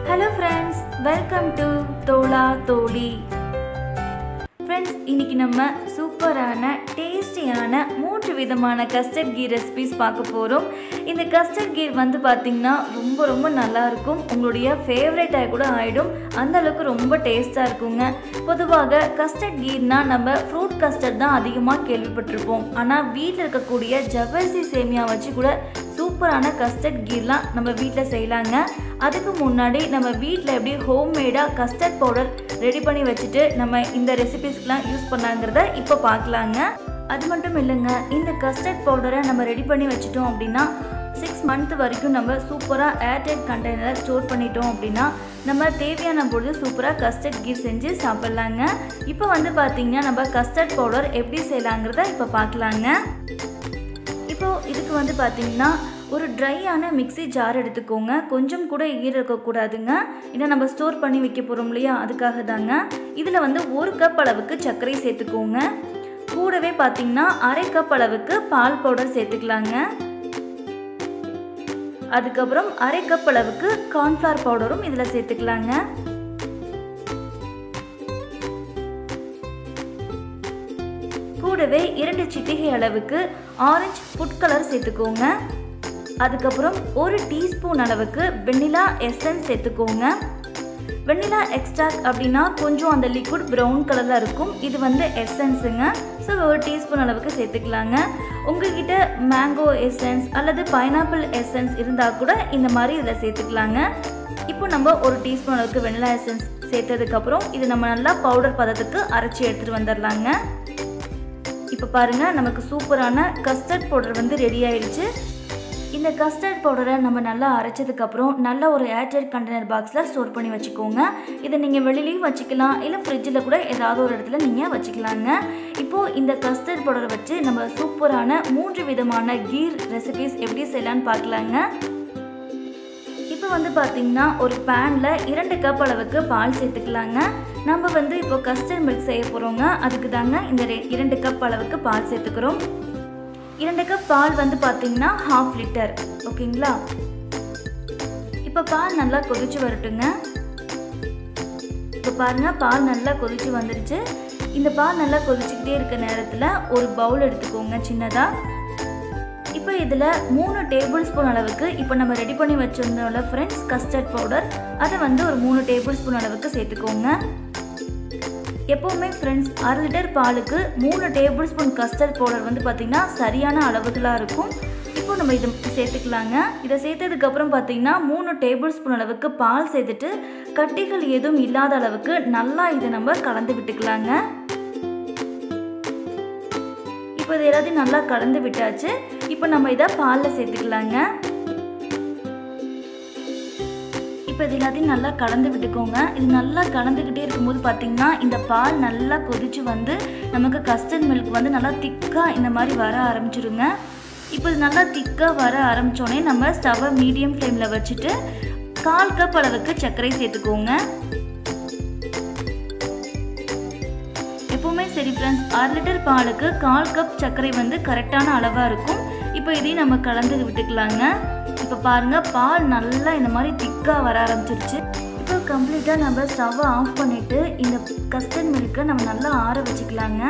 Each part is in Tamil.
ஹலோ ஃப்ரெண்ட்ஸ் வெல்கம் டு தோலா தோழி ஃப்ரெண்ட்ஸ் இன்னைக்கு நம்ம சூப்பரான டேஸ்டியான மூன்று விதமான கஸ்டர்ட் கீ ரெசிபிஸ் பார்க்க போகிறோம் இந்த கஸ்டர்ட் கீர் வந்து பார்த்திங்கன்னா ரொம்ப ரொம்ப நல்லா இருக்கும் உங்களுடைய ஃபேவரட்டாக கூட ஆகிடும் அந்த அளவுக்கு ரொம்ப டேஸ்ட்டாக இருக்குங்க பொதுவாக கஸ்டர்ட் கீர்னா நம்ம ஃப்ரூட் கஸ்டர்ட் தான் அதிகமாக கேள்விப்பட்டிருப்போம் ஆனால் வீட்டில் இருக்கக்கூடிய ஜவ்வரிசி சேமியா வச்சு கூட சூப்பரான கஸ்டர்ட் கீர்லாம் நம்ம வீட்டில் செய்யலாங்க அதுக்கு முன்னாடி நம்ம வீட்டில் எப்படி ஹோம்மேடாக கஸ்டர்ட் பவுடர் ரெடி பண்ணி வச்சுட்டு நம்ம இந்த ரெசிபிஸ்க்கெலாம் யூஸ் பண்ணாங்கிறத இப்போ பார்க்கலாங்க அது மட்டும் இல்லைங்க இந்த கஸ்டர்ட் பவுடரை நம்ம ரெடி பண்ணி வச்சுட்டோம் அப்படின்னா சிக்ஸ் மந்த் வரைக்கும் நம்ம சூப்பராக ஏர்டைட் கண்டெய்னரில் ஸ்டோர் பண்ணிட்டோம் அப்படின்னா நம்ம தேவையான பொழுது சூப்பராக கஸ்டர்ட் கீர் செஞ்சு சாப்பிட்லாங்க இப்போ வந்து பார்த்திங்கன்னா நம்ம கஸ்டர்ட் பவுடர் எப்படி செய்யலாங்கிறத இப்போ பார்க்கலாங்க இப்போது இதுக்கு வந்து பார்த்திங்கன்னா ஒரு ட்ரையான மிக்ஸி ஜார் எடுத்துக்கோங்க கொஞ்சம் கூட ஈர இருக்கக்கூடாதுங்க ஏன்னா நம்ம ஸ்டோர் பண்ணி வைக்க போகிறோம் இல்லையா அதுக்காக தாங்க இதில் வந்து ஒரு கப் அளவுக்கு சர்க்கரை சேர்த்துக்கோங்க கூடவே பார்த்திங்கன்னா அரை கப் அளவுக்கு பால் பவுடர் சேர்த்துக்கலாங்க அதுக்கப்புறம் அரை கப் அளவுக்கு கார்ன்ஃப்ளவர் பவுடரும் இதில் சேர்த்துக்கலாங்க கூடவே இரண்டு சிட்டிகை அளவுக்கு ஆரஞ்சு ஃபுட் கலர் சேர்த்துக்கோங்க அதுக்கப்புறம் ஒரு டீஸ்பூன் அளவுக்கு வெண்ணிலா எசன்ஸ் சேர்த்துக்கோங்க வெண்ணிலா எக்ஸ்ட்ராக்ட் அப்படின்னா கொஞ்சம் அந்த லிக்விட் ப்ரௌன் கலரில் இருக்கும் இது வந்து எசன்ஸுங்க ஸோ ஒரு டீஸ்பூன் அளவுக்கு சேர்த்துக்கலாங்க உங்ககிட்ட மேங்கோ எசன்ஸ் அல்லது பைனாப்பிள் எசன்ஸ் இருந்தால் கூட இந்த மாதிரி இதில் சேர்த்துக்கலாங்க இப்போ நம்ம ஒரு டீஸ்பூன் அளவுக்கு வெண்ணிலா எசன்ஸ் சேர்த்ததுக்கப்புறம் இது நம்ம நல்லா பவுடர் பதத்துக்கு அரைச்சி எடுத்துகிட்டு வந்துடலாங்க இப்போ பாருங்கள் நமக்கு சூப்பரான கஸ்டர்ட் பவுடர் வந்து ரெடி ஆயிடுச்சு இந்த கஸ்டர்ட் பவுடரை நம்ம நல்லா அரைச்சதுக்கப்புறம் நல்ல ஒரு ஏர்டைட் கண்டெய்னர் பாக்ஸில் ஸ்டோர் பண்ணி வச்சுக்கோங்க இதை நீங்கள் வெளியிலையும் வச்சுக்கலாம் இல்லை ஃப்ரிட்ஜில் கூட ஏதாவது ஒரு இடத்துல நீங்கள் வச்சுக்கலாங்க இப்போது இந்த கஸ்டர்ட் பவுடரை வச்சு நம்ம சூப்பரான மூன்று விதமான கீர் ரெசிபிஸ் எப்படி செய்யலான்னு பார்க்கலாங்க இப்போ வந்து பார்த்திங்கன்னா ஒரு பேனில் இரண்டு கப் அளவுக்கு பால் சேர்த்துக்கலாங்க நம்ம வந்து இப்போ கஸ்டர்ட் மில்க் செய்ய போகிறோங்க அதுக்கு தாங்க இந்த இரண்டு கப் அளவுக்கு பால் சேர்த்துக்கிறோம் இரண்டு கப் பால் வந்து பார்த்தீங்கன்னா ஹாஃப் லிட்டர் ஓகேங்களா இப்போ பால் நல்லா கொதிச்சு வரட்டுங்க இப்போ பாருங்கள் பால் நல்லா கொதிச்சு வந்துருச்சு இந்த பால் நல்லா கொதிச்சுக்கிட்டே இருக்க நேரத்தில் ஒரு பவுல் எடுத்துக்கோங்க சின்னதாக இப்போ இதில் மூணு டேபிள் ஸ்பூன் அளவுக்கு இப்போ நம்ம ரெடி பண்ணி வச்சுருந்தோம்ல ஃப்ரெண்ட்ஸ் கஸ்டர்ட் பவுடர் அதை வந்து ஒரு மூணு டேபிள் ஸ்பூன் அளவுக்கு சேர்த்துக்கோங்க எப்போவுமே ஃப்ரெண்ட்ஸ் அரை லிட்டர் பாலுக்கு மூணு டேபிள் ஸ்பூன் கஸ்டர்ட் பவுடர் வந்து பார்த்திங்கன்னா சரியான அளவுகளாக இருக்கும் இப்போ நம்ம இதை சேர்த்துக்கலாங்க இதை சேர்த்ததுக்கப்புறம் பார்த்திங்கன்னா மூணு டேபிள் ஸ்பூன் அளவுக்கு பால் சேர்த்துட்டு கட்டிகள் எதுவும் இல்லாத அளவுக்கு நல்லா இதை நம்ம கலந்து விட்டுக்கலாங்க இப்போ இது எல்லாத்தையும் நல்லா கலந்து விட்டாச்சு இப்போ நம்ம இதை பாலில் சேர்த்துக்கலாங்க இப்போ இது எல்லாத்தையும் நல்லா கலந்து விட்டுக்கோங்க இது நல்லா கலந்துக்கிட்டே இருக்கும்போது பார்த்தீங்கன்னா இந்த பால் நல்லா கொதிச்சு வந்து நமக்கு கஸ்டர்ட் மில்க் வந்து நல்லா திக்காக இந்த மாதிரி வர ஆரம்பிச்சிருங்க இப்போ இது நல்லா திக்காக வர ஆரம்பித்தோடனே நம்ம ஸ்டவ்வை மீடியம் ஃப்ளேமில் வச்சுட்டு கால் கப் அளவுக்கு சர்க்கரை சேர்த்துக்கோங்க எப்போவுமே சரி ஃப்ரெண்ட்ஸ் அரை லிட்டர் பாலுக்கு கால் கப் சர்க்கரை வந்து கரெக்டான அளவாக இருக்கும் இப்போ இதையும் நம்ம கலந்து விட்டுக்கலாங்க இப்போ பாருங்கள் பால் நல்லா இந்த மாதிரி திக்காக வர ஆரம்பிச்சிருச்சு இப்போ கம்ப்ளீட்டாக நம்ம ஸ்டவ்வை ஆஃப் பண்ணிவிட்டு இந்த கஸ்டர்ட் மில்க்கை நம்ம நல்லா ஆற வச்சுக்கலாங்க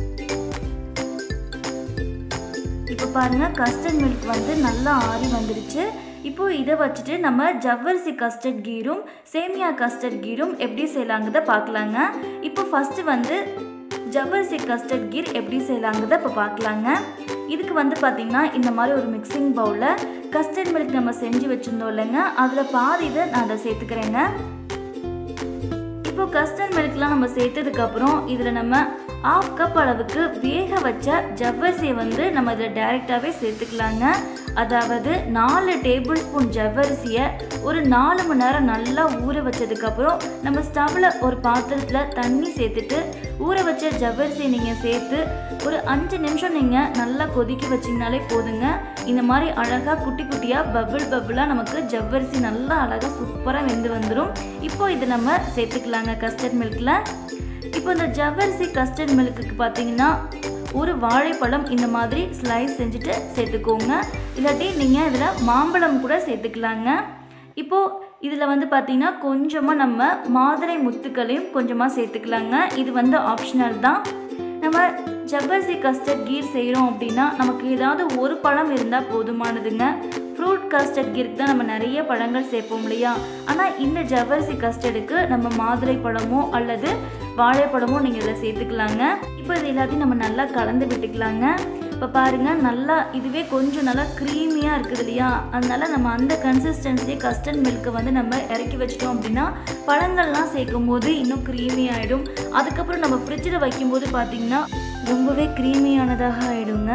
இப்போ பாருங்கள் கஸ்டர்ட் மில்க் வந்து நல்லா ஆறி வந்துருச்சு இப்போது இதை வச்சுட்டு நம்ம ஜவ்வரிசி கஸ்டர்ட் கீரும் சேமியா கஸ்டர்ட் கீரும் எப்படி செய்யலாங்கிறத பார்க்கலாங்க இப்போ ஃபஸ்ட்டு வந்து ஜவ்வரிசி கஸ்டர்ட் கீர் எப்படி செய்யலாங்கிறத இப்போ பார்க்கலாங்க இதுக்கு வந்து பார்த்திங்கன்னா இந்த மாதிரி ஒரு மிக்சிங் பவுலில் கஸ்டர்ட் மில்க் நம்ம செஞ்சு வச்சுருந்தோம் இல்லைங்க அதில் பாதி இதை நான் அதை சேர்த்துக்கிறேங்க இப்போ கஸ்டர்ட் மில்க்லாம் நம்ம சேர்த்ததுக்கப்புறம் இதில் நம்ம ஆஃப் கப் அளவுக்கு வேக வச்ச ஜவ்வரிசியை வந்து நம்ம இதில் டைரெக்டாகவே சேர்த்துக்கலாங்க அதாவது நாலு டேபிள் ஸ்பூன் ஜவ்வரிசியை ஒரு நாலு மணி நேரம் நல்லா ஊற வச்சதுக்கப்புறம் நம்ம ஸ்டவ்வில் ஒரு பாத்திரத்தில் தண்ணி சேர்த்துட்டு ஊற வச்ச ஜவ்வரிசியை நீங்கள் சேர்த்து ஒரு அஞ்சு நிமிஷம் நீங்கள் நல்லா கொதிக்க வச்சிங்கனாலே போதுங்க இந்த மாதிரி அழகாக குட்டி குட்டியாக பபிள் பபிளாக நமக்கு ஜவ்வரிசி நல்லா அழகாக சூப்பராக வெந்து வந்துடும் இப்போ இது நம்ம சேர்த்துக்கலாங்க கஸ்டர்ட் மில்கில் இப்போ இந்த ஜவ்வரிசி கஸ்டர்ட் மில்க்குக்கு பார்த்தீங்கன்னா ஒரு வாழைப்பழம் இந்த மாதிரி ஸ்லைஸ் செஞ்சுட்டு சேர்த்துக்கோங்க இல்லாட்டி நீங்கள் இதில் மாம்பழம் கூட சேர்த்துக்கலாங்க இப்போது இதில் வந்து பார்த்திங்கன்னா கொஞ்சமாக நம்ம மாதுளை முத்துக்களையும் கொஞ்சமாக சேர்த்துக்கலாங்க இது வந்து ஆப்ஷனல் தான் நம்ம ஜவ்வரிசி கஸ்டர்ட் கீர் செய்கிறோம் அப்படின்னா நமக்கு ஏதாவது ஒரு பழம் இருந்தால் போதுமானதுங்க ஃப்ரூட் கஸ்டர்ட் கீருக்கு தான் நம்ம நிறைய பழங்கள் சேர்ப்போம் இல்லையா ஆனால் இந்த ஜவ்வரிசி கஸ்டர்டுக்கு நம்ம மாதுளை பழமோ அல்லது வாழைப்பழமோ நீங்கள் இதில் சேர்த்துக்கலாங்க இப்போ இது எல்லாத்தையும் நம்ம நல்லா கலந்து விட்டுக்கலாங்க இப்போ பாருங்கள் நல்லா இதுவே கொஞ்சம் நல்லா க்ரீமியாக இருக்குது இல்லையா அதனால நம்ம அந்த கன்சிஸ்டன்சி கஸ்டர்ட் மில்க்கை வந்து நம்ம இறக்கி வச்சிட்டோம் அப்படின்னா பழங்கள்லாம் சேர்க்கும் போது இன்னும் க்ரீமி ஆகிடும் அதுக்கப்புறம் நம்ம ஃப்ரிட்ஜில் வைக்கும்போது பார்த்திங்கன்னா ரொம்பவே க்ரீமியானதாக ஆகிடுங்க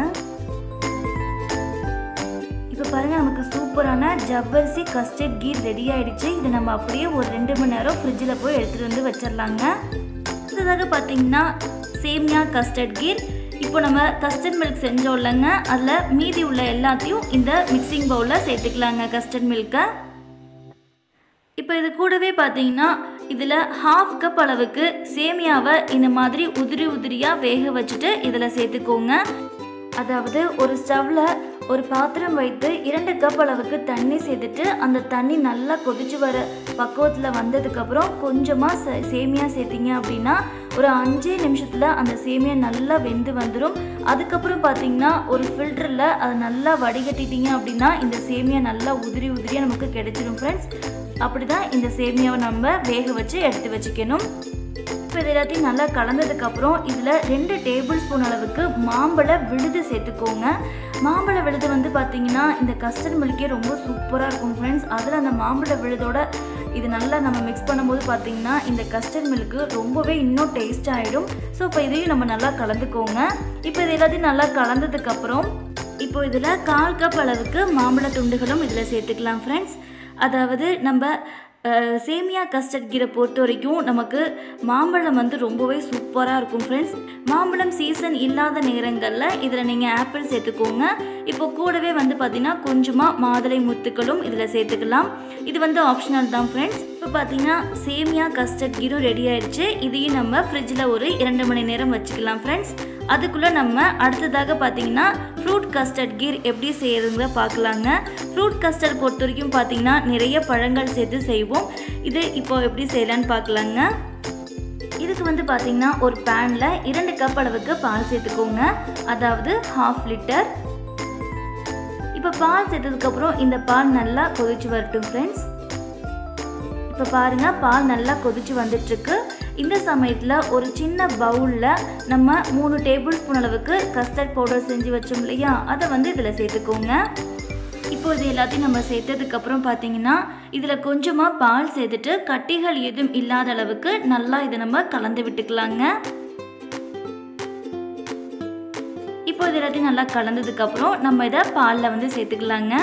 இப்போ பாருங்கள் நமக்கு சூப்பரான ஜவ்வரிசி கஸ்டர்ட் கீர் ரெடி ஆயிடுச்சு இதை நம்ம அப்படியே ஒரு ரெண்டு மணி நேரம் ஃப்ரிட்ஜில் போய் எடுத்துகிட்டு வந்து வச்சிடலாங்க அடுத்ததாக பார்த்தீங்கன்னா சேமியா கஸ்டர்ட் கீர் இப்போ நம்ம கஸ்டர்ட் மில்க் செஞ்சோம் இல்லைங்க அதில் மீதி உள்ள எல்லாத்தையும் இந்த மிக்சிங் பவுலில் சேர்த்துக்கலாங்க கஸ்டர்ட் மில்க்கை இப்போ இது கூடவே பார்த்தீங்கன்னா இதில் ஹாஃப் கப் அளவுக்கு சேமியாவை இந்த மாதிரி உதிரி உதிரியாக வேக வச்சுட்டு இதில் சேர்த்துக்கோங்க அதாவது ஒரு ஸ்டவ்வில் ஒரு பாத்திரம் வைத்து இரண்டு கப் அளவுக்கு தண்ணி சேர்த்துட்டு அந்த தண்ணி நல்லா கொதிச்சு வர பக்குவத்தில் வந்ததுக்கப்புறம் கொஞ்சமாக ச சேமியா சேர்த்திங்க அப்படின்னா ஒரு அஞ்சே நிமிஷத்தில் அந்த சேமியா நல்லா வெந்து வந்துடும் அதுக்கப்புறம் பார்த்தீங்கன்னா ஒரு ஃபில்டரில் அதை நல்லா வடிகட்டிட்டீங்க அப்படின்னா இந்த சேமியா நல்லா உதிரி உதிரியாக நமக்கு கிடைச்சிடும் ஃப்ரெண்ட்ஸ் அப்படி தான் இந்த சேமியாவை நம்ம வேக வச்சு எடுத்து வச்சுக்கணும் இப்போ இது எல்லாத்தையும் நல்லா கலந்ததுக்கப்புறம் இதில் ரெண்டு டேபிள் ஸ்பூன் அளவுக்கு மாம்பழ விழுது சேர்த்துக்கோங்க மாம்பழ விழுது வந்து பார்த்தீங்கன்னா இந்த கஸ்டர்ட் மில்கே ரொம்ப சூப்பராக இருக்கும் ஃப்ரெண்ட்ஸ் அதில் அந்த மாம்பழ விழுதோட இது நல்லா நம்ம மிக்ஸ் பண்ணும்போது பார்த்தீங்கன்னா இந்த கஸ்டர்ட் மில்க்கு ரொம்பவே இன்னும் டேஸ்ட் ஆகிடும் ஸோ இப்போ இதையும் நம்ம நல்லா கலந்துக்கோங்க இப்போ இது எல்லாத்தையும் நல்லா கலந்ததுக்கப்புறம் இப்போ இதில் கால் கப் அளவுக்கு மாம்பழ துண்டுகளும் இதில் சேர்த்துக்கலாம் ஃப்ரெண்ட்ஸ் அதாவது நம்ம அஹ், சேமியா கஸ்டர்ட் கீரை பொறுத்த வரைக்கும் நமக்கு மாம்பழம் வந்து ரொம்பவே சூப்பராக இருக்கும் ஃப்ரெண்ட்ஸ் மாம்பழம் சீசன் இல்லாத நேரங்களில் இதில் நீங்கள் ஆப்பிள் சேர்த்துக்கோங்க இப்போ கூடவே வந்து பார்த்தீங்கன்னா கொஞ்சமாக மாதுளை முத்துக்களும் இதில் சேர்த்துக்கலாம் இது வந்து ஆப்ஷனல் தான் ஃப்ரெண்ட்ஸ் இப்போ பார்த்தீங்கன்னா சேமியா கஸ்டர்ட் கீரும் ரெடி ஆயிடுச்சு இதையும் நம்ம ஃப்ரிட்ஜில் ஒரு இரண்டு மணி நேரம் வச்சுக்கலாம் ஃப்ரெண்ட்ஸ் அதுக்குள்ளே நம்ம அடுத்ததாக பார்த்தீங்கன்னா ஃப்ரூட் கஸ்டர்ட் கீர் எப்படி செய்யறதுங்க பார்க்கலாங்க ஃப்ரூட் கஸ்டர்ட் பொறுத்த வரைக்கும் பார்த்தீங்கன்னா நிறைய பழங்கள் சேர்த்து செய்வோம் இது இப்போ எப்படி செய்யலான்னு பார்க்கலாங்க இதுக்கு வந்து பார்த்தீங்கன்னா ஒரு பேனில் இரண்டு கப் அளவுக்கு பால் சேர்த்துக்கோங்க அதாவது ஹாஃப் லிட்டர் இப்போ பால் சேர்த்ததுக்கப்புறம் இந்த பால் நல்லா கொதிச்சு வரட்டும் ஃப்ரெண்ட்ஸ் இப்போ பாருங்க பால் நல்லா கொதிச்சு வந்துட்டுருக்கு இந்த சமயத்தில் ஒரு சின்ன பவுலில் நம்ம மூணு டேபிள் ஸ்பூன் அளவுக்கு கஸ்டர்ட் பவுடர் செஞ்சு வச்சோம் இல்லையா அதை வந்து இதில் சேர்த்துக்கோங்க இப்போ இது எல்லாத்தையும் நம்ம சேர்த்ததுக்கப்புறம் பார்த்தீங்கன்னா இதில் கொஞ்சமாக பால் சேர்த்துட்டு கட்டிகள் எதுவும் இல்லாத அளவுக்கு நல்லா இதை நம்ம கலந்து விட்டுக்கலாங்க இப்போ இது எல்லாத்தையும் நல்லா கலந்ததுக்கப்புறம் நம்ம இதை பாலில் வந்து சேர்த்துக்கலாங்க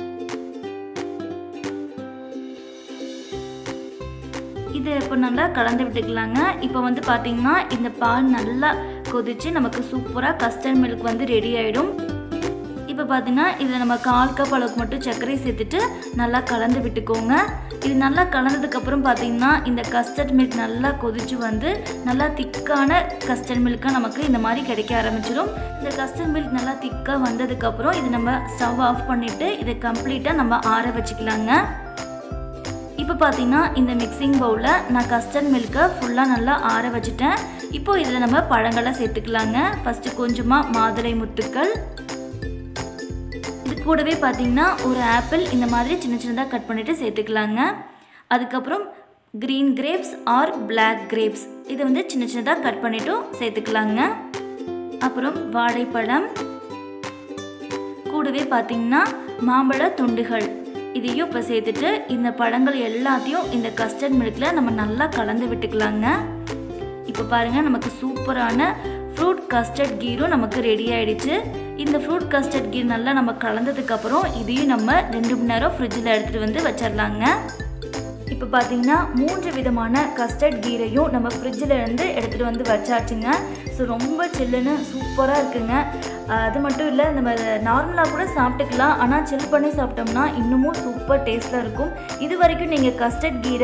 இது இப்போ நல்லா கலந்து விட்டுக்கலாங்க இப்போ வந்து பார்த்தீங்கன்னா இந்த பால் நல்லா கொதிச்சு நமக்கு சூப்பராக கஸ்டர்ட் மில்க் வந்து ரெடி ஆகிடும் இப்போ பார்த்தீங்கன்னா இதில் நம்ம கால் கப் அளவுக்கு மட்டும் சர்க்கரை சேர்த்துட்டு நல்லா கலந்து விட்டுக்கோங்க இது நல்லா கலந்ததுக்கப்புறம் பார்த்தீங்கன்னா இந்த கஸ்டர்ட் மில்க் நல்லா கொதிச்சு வந்து நல்லா திக்கான கஸ்டர்ட் மில்காக நமக்கு இந்த மாதிரி கிடைக்க ஆரம்பிச்சிடும் இந்த கஸ்டர்ட் மில்க் நல்லா திக்காக வந்ததுக்கப்புறம் இது நம்ம ஸ்டவ் ஆஃப் பண்ணிவிட்டு இதை கம்ப்ளீட்டாக நம்ம ஆற வச்சுக்கலாங்க இப்போ பார்த்தீங்கன்னா இந்த மிக்சிங் பவுலில் நான் கஸ்டர்ட் மில்க்கை ஃபுல்லாக நல்லா ஆற வச்சுட்டேன் இப்போ இதில் நம்ம பழங்களை சேர்த்துக்கலாங்க ஃபஸ்ட்டு கொஞ்சமாக மாதுளை முத்துக்கள் இது கூடவே பார்த்தீங்கன்னா ஒரு ஆப்பிள் இந்த மாதிரி சின்ன சின்னதாக கட் பண்ணிவிட்டு சேர்த்துக்கலாங்க அதுக்கப்புறம் green grapes or black grapes இதை வந்து சின்ன சின்னதாக கட் பண்ணிவிட்டும் சேர்த்துக்கலாங்க அப்புறம் வாழைப்பழம் கூடவே பார்த்தீங்கன்னா மாம்பழ துண்டுகள் இதையும் இப்போ சேர்த்துட்டு இந்த பழங்கள் எல்லாத்தையும் இந்த கஸ்டர்ட் மில்கில் நம்ம நல்லா கலந்து விட்டுக்கலாங்க இப்போ பாருங்கள் நமக்கு சூப்பரான ஃப்ரூட் கஸ்டர்ட் கீரும் நமக்கு ரெடி ஆயிடுச்சு இந்த ஃப்ரூட் கஸ்டர்ட் கீர் நல்லா நம்ம கலந்ததுக்கப்புறம் இதையும் நம்ம ரெண்டு மணி நேரம் ஃப்ரிட்ஜில் எடுத்துகிட்டு வந்து வச்சிடலாங்க இப்போ பார்த்தீங்கன்னா மூன்று விதமான கஸ்டர்ட் கீரையும் நம்ம ஃப்ரிட்ஜில் இருந்து எடுத்துகிட்டு வந்து வச்சாச்சுங்க ஸோ ரொம்ப சில்லுன்னு சூப்பராக இருக்குங்க அஹ் அது மட்டும் இல்லை நம்ம நார்மலாக கூட சாப்பிட்டுக்கலாம் ஆனால் சில் பண்ணி சாப்பிட்டோம்னா இன்னமும் சூப்பர் டேஸ்ட்டாக இருக்கும் இது வரைக்கும் நீங்கள் கஸ்டர்ட் கீரை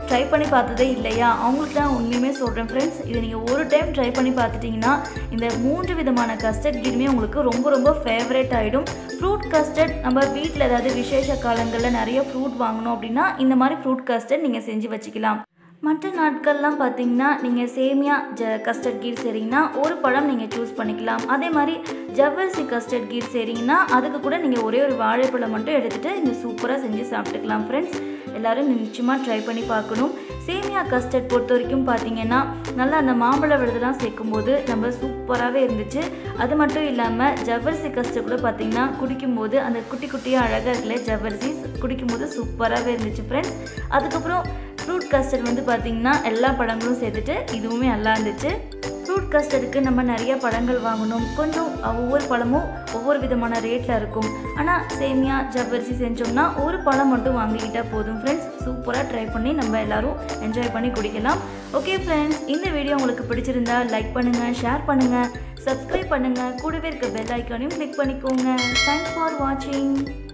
ட்ரை பண்ணி பார்த்ததே இல்லையா அவங்களுக்கு தான் உண்மையுமே சொல்கிறேன் ஃப்ரெண்ட்ஸ் இதை நீங்கள் ஒரு டைம் ட்ரை பண்ணி பார்த்துட்டிங்கன்னா இந்த மூன்று விதமான கஸ்டர்ட் கீருமே உங்களுக்கு ரொம்ப ரொம்ப ஃபேவரட் ஆகிடும் ஃப்ரூட் கஸ்டர்ட் நம்ம வீட்டில் ஏதாவது விசேஷ காலங்களில் நிறைய ஃப்ரூட் வாங்கணும் அப்படின்னா இந்த மாதிரி ஃப்ரூட் கஸ்டர்ட் நீங்கள் செஞ்சு வச்சுக்கலாம் மற்ற நாட்கள்லாம் பார்த்தீங்கன்னா நீங்கள் சேமியா ஜ கஸ்டர்ட் கீர் செய்கிறீங்கன்னா ஒரு பழம் நீங்கள் சூஸ் பண்ணிக்கலாம் அதே மாதிரி ஜவ்வரிசி கஸ்டர்ட் கீர் செய்கிறீங்கன்னா அதுக்கு கூட நீங்கள் ஒரே ஒரு வாழைப்பழம் மட்டும் எடுத்துகிட்டு இந்த சூப்பராக செஞ்சு சாப்பிட்டுக்கலாம் ஃப்ரெண்ட்ஸ் எல்லோரும் நிச்சயமாக ட்ரை பண்ணி பார்க்கணும் சேமியா கஸ்டர்ட் பொறுத்த வரைக்கும் பார்த்தீங்கன்னா நல்லா அந்த மாம்பழ விழுதெல்லாம் சேர்க்கும்போது நம்ம சூப்பராகவே இருந்துச்சு அது மட்டும் இல்லாமல் ஜவ்வரிசி கஸ்டர்ட் கூட பார்த்தீங்கன்னா குடிக்கும்போது அந்த குட்டி குட்டியாக அழகாக இருக்குல்ல ஜவ்வரிசி குடிக்கும்போது சூப்பராகவே இருந்துச்சு ஃப்ரெண்ட்ஸ் அதுக்கப்புறம் ஃப்ரூட் கஸ்டர்ட் வந்து பார்த்திங்கன்னா எல்லா பழங்களும் சேர்த்துட்டு இதுவுமே நல்லா இருந்துச்சு ஃப்ரூட் கஸ்டர்டுக்கு நம்ம நிறைய பழங்கள் வாங்கணும் கொஞ்சம் ஒவ்வொரு பழமும் ஒவ்வொரு விதமான ரேட்டில் இருக்கும் ஆனால் சேமியா ஜவ்வரிசி செஞ்சோம்னா ஒரு பழம் மட்டும் வாங்கிக்கிட்டால் போதும் ஃப்ரெண்ட்ஸ் சூப்பராக ட்ரை பண்ணி நம்ம எல்லோரும் என்ஜாய் பண்ணி குடிக்கலாம் ஓகே ஃப்ரெண்ட்ஸ் இந்த வீடியோ உங்களுக்கு பிடிச்சிருந்தா லைக் பண்ணுங்கள் ஷேர் பண்ணுங்கள் சப்ஸ்கிரைப் பண்ணுங்கள் கூடவே இருக்க பெல் ஐக்கானையும் கிளிக் பண்ணிக்கோங்க தேங்க்ஸ் ஃபார் வாட்சிங்